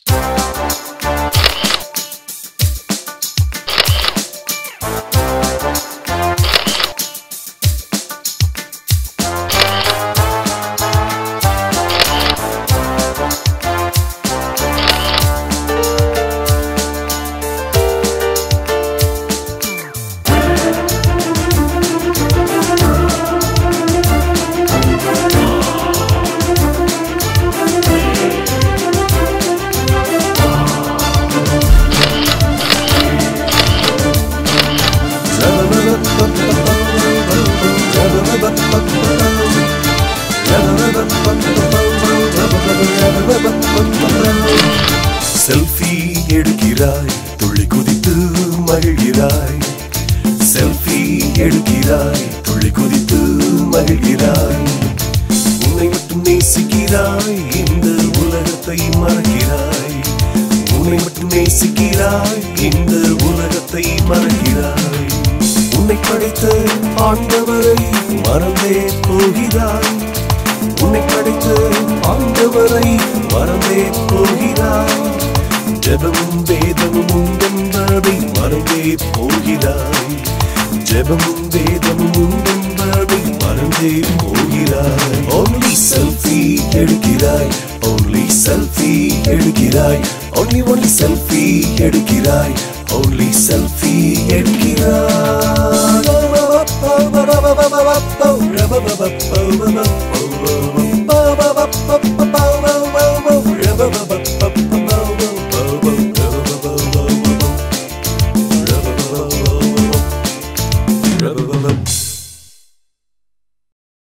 selfie எடுக்கிறாய் துள்ளி குதித்து மகிழ்கிறாய் selfie எடுக்கிறாய் துள்ளி குதித்து மகிழ்கிறாய் உன்னை மட்டும் நேசிக்கிறாய் இந்த உலகத்தை மறக்கிறாய் உன்னை மட்டும் நேசிக்கிறாய் இந்த உலகத்தை மறக்கிறாய் உன்னை படைத்த ஆண்டவரை மறந்தே போகிறாய் உன்னை படைத்த ஆண்டவரை மறந்தே போகிறாய் ஜெபமும் வேதமும் உண்டென்பதை மறந்தே போகிறாய் ஜெபமும் வேதமும் உண்டென்பதை மறந்தே போகிறாய் only selfie எடுக்கிறாய் only selfie எடுக்கிறாய் only only selfie எடுக்கிறாய் only selfie எடுக்கிறாய்